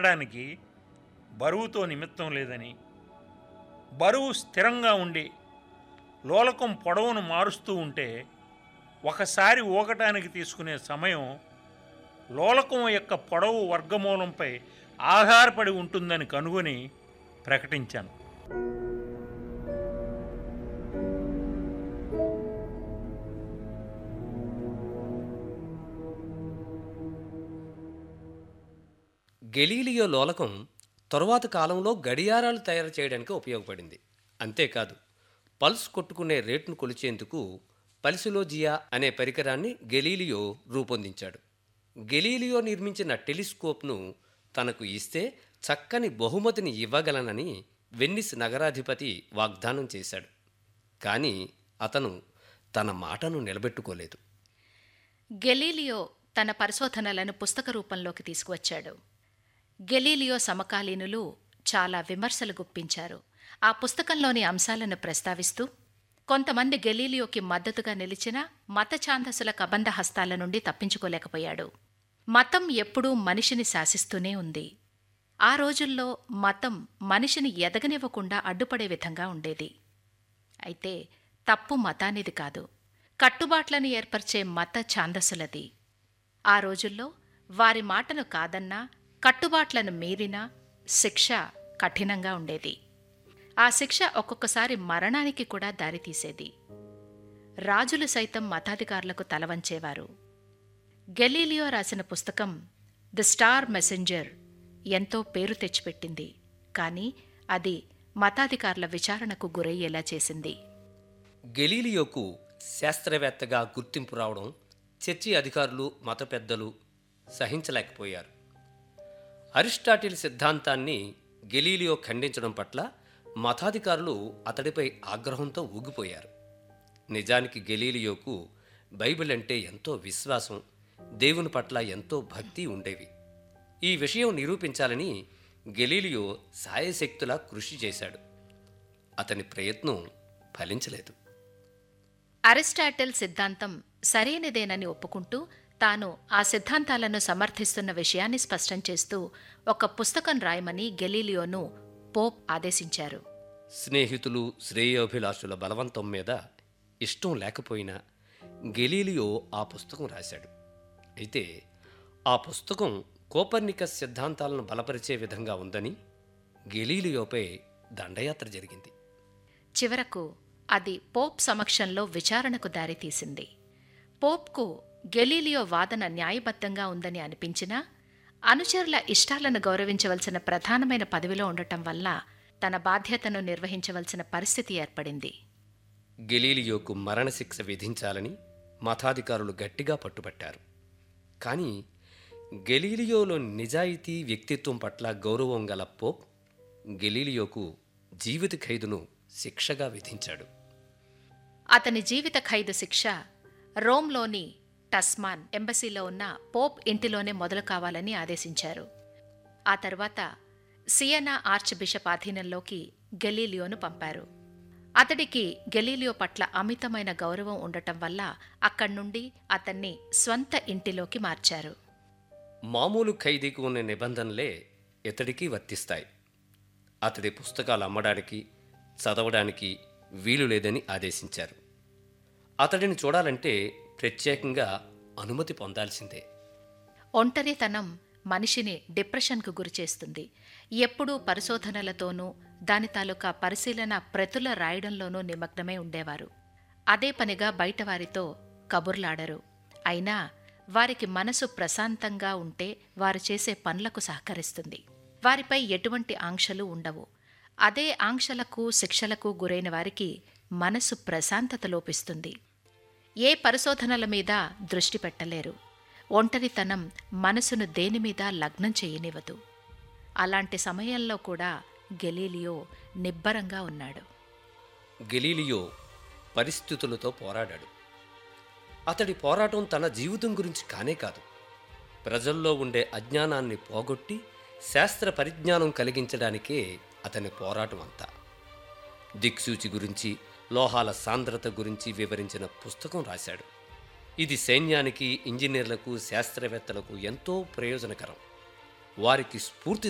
అనడానికి బరువుతో నిమిత్తం లేదని బరువు స్థిరంగా ఉండి లోలకం పొడవును మారుస్తూ ఉంటే ఒకసారి ఊగటానికి తీసుకునే సమయం లోలకం యొక్క పొడవు వర్గమూలంపై ఆధారపడి ఉంటుందని కనుగొని ప్రకటించాను గెలీలియో లోలకం తరువాత కాలంలో గడియారాలు తయారు చేయడానికి ఉపయోగపడింది అంతేకాదు పల్స్ కొట్టుకునే రేటును కొలిచేందుకు పల్సిలోజియా అనే పరికరాన్ని గెలీలియో రూపొందించాడు గెలీలియో నిర్మించిన టెలిస్కోప్ను తనకు ఇస్తే చక్కని బహుమతిని ఇవ్వగలనని వెన్నిస్ నగరాధిపతి వాగ్దానం చేశాడు కానీ అతను తన మాటను నిలబెట్టుకోలేదు గెలీలియో తన పరిశోధనలను పుస్తక రూపంలోకి తీసుకువచ్చాడు గెలీలియో సమకాలీనులు చాలా విమర్శలు గుప్పించారు ఆ పుస్తకంలోని అంశాలను ప్రస్తావిస్తూ కొంతమంది గెలీలియోకి మద్దతుగా నిలిచిన మత ఛాందసుల కబంధ హస్తాల నుండి తప్పించుకోలేకపోయాడు మతం ఎప్పుడూ మనిషిని శాసిస్తూనే ఉంది ఆ రోజుల్లో మతం మనిషిని ఎదగనివ్వకుండా అడ్డుపడే విధంగా ఉండేది అయితే తప్పు మతానిది కాదు కట్టుబాట్లను ఏర్పరిచే మత ఛాందసులది ఆ రోజుల్లో వారి మాటను కాదన్నా కట్టుబాట్లను మీరినా శిక్ష కఠినంగా ఉండేది ఆ శిక్ష ఒక్కొక్కసారి మరణానికి కూడా దారితీసేది రాజులు సైతం మతాధికారులకు తలవంచేవారు గెలీలియో రాసిన పుస్తకం ది స్టార్ మెసెంజర్ ఎంతో పేరు తెచ్చిపెట్టింది కానీ అది మతాధికారుల విచారణకు గురయ్యేలా చేసింది గెలీలియోకు శాస్త్రవేత్తగా గుర్తింపు రావడం చర్చి అధికారులు మత పెద్దలు సహించలేకపోయారు అరిస్టాటిల్ సిద్ధాంతాన్ని గెలీలియో ఖండించడం పట్ల మతాధికారులు అతడిపై ఆగ్రహంతో ఊగిపోయారు నిజానికి గెలీలియోకు బైబిల్ అంటే ఎంతో విశ్వాసం దేవుని పట్ల ఎంతో భక్తి ఉండేవి ఈ విషయం నిరూపించాలని గెలీలియో సాయశక్తులా కృషి చేశాడు అతని ప్రయత్నం ఫలించలేదు అరిస్టాటిల్ సిద్ధాంతం సరైనదేనని ఒప్పుకుంటూ తాను ఆ సిద్ధాంతాలను సమర్థిస్తున్న విషయాన్ని స్పష్టం చేస్తూ ఒక పుస్తకం రాయమని గెలీలియోను పోప్ ఆదేశించారు స్నేహితులు శ్రేయోభిలాషుల బలవంతం మీద ఇష్టం లేకపోయినా గెలీలియో ఆ పుస్తకం రాశాడు అయితే ఆ పుస్తకం కోపర్నికస్ సిద్ధాంతాలను బలపరిచే విధంగా ఉందని గెలీలియోపై దండయాత్ర జరిగింది చివరకు అది పోప్ సమక్షంలో విచారణకు దారితీసింది పోప్కు గెలీలియో వాదన న్యాయబద్ధంగా ఉందని అనిపించినా అనుచరుల ఇష్టాలను గౌరవించవలసిన ప్రధానమైన పదవిలో ఉండటం వల్ల తన బాధ్యతను నిర్వహించవలసిన పరిస్థితి ఏర్పడింది గెలీలియోకు మరణశిక్ష విధించాలని మతాధికారులు గట్టిగా పట్టుబట్టారు కానీ గెలీలియోలో నిజాయితీ వ్యక్తిత్వం పట్ల గౌరవం గల పోప్ గెలీలియోకు జీవిత ఖైదును శిక్షగా విధించాడు అతని జీవిత ఖైదు శిక్ష రోమ్లోని టస్మాన్ ఎంబసీలో ఉన్న పోప్ ఇంటిలోనే మొదలు కావాలని ఆదేశించారు ఆ తర్వాత సియనా ఆర్చ్ బిషప్ అధీనంలోకి గెలీలియోను పంపారు అతడికి గెలీలియో పట్ల అమితమైన గౌరవం ఉండటం వల్ల అక్కడి నుండి అతన్ని స్వంత ఇంటిలోకి మార్చారు మామూలు ఖైదీకి ఉన్న నిబంధనలే ఇతడికి వర్తిస్తాయి అతడి పుస్తకాలు అమ్మడానికి చదవడానికి వీలు లేదని ఆదేశించారు అతడిని చూడాలంటే ప్రత్యేకంగా అనుమతి పొందాల్సిందే ఒంటరితనం మనిషిని డిప్రెషన్కు గురిచేస్తుంది ఎప్పుడూ పరిశోధనలతోనూ దాని తాలూకా పరిశీలన ప్రతుల రాయడంలోనూ నిమగ్నమై ఉండేవారు అదే పనిగా బయటవారితో కబుర్లాడరు అయినా వారికి మనసు ప్రశాంతంగా ఉంటే వారు చేసే పనులకు సహకరిస్తుంది వారిపై ఎటువంటి ఆంక్షలు ఉండవు అదే ఆంక్షలకు శిక్షలకు గురైన వారికి మనసు ప్రశాంతత లోపిస్తుంది ఏ పరిశోధనల మీద దృష్టి పెట్టలేరు ఒంటరితనం మనసును దేనిమీద లగ్నం చేయనివ్వదు అలాంటి సమయంలో కూడా గెలీలియో నిబ్బరంగా ఉన్నాడు గెలీలియో పరిస్థితులతో పోరాడాడు అతడి పోరాటం తన జీవితం గురించి కానే కాదు ప్రజల్లో ఉండే అజ్ఞానాన్ని పోగొట్టి శాస్త్ర పరిజ్ఞానం కలిగించడానికే అతని పోరాటం అంతా దిక్సూచి గురించి లోహాల సాంద్రత గురించి వివరించిన పుస్తకం రాశాడు ఇది సైన్యానికి ఇంజనీర్లకు శాస్త్రవేత్తలకు ఎంతో ప్రయోజనకరం వారికి స్ఫూర్తి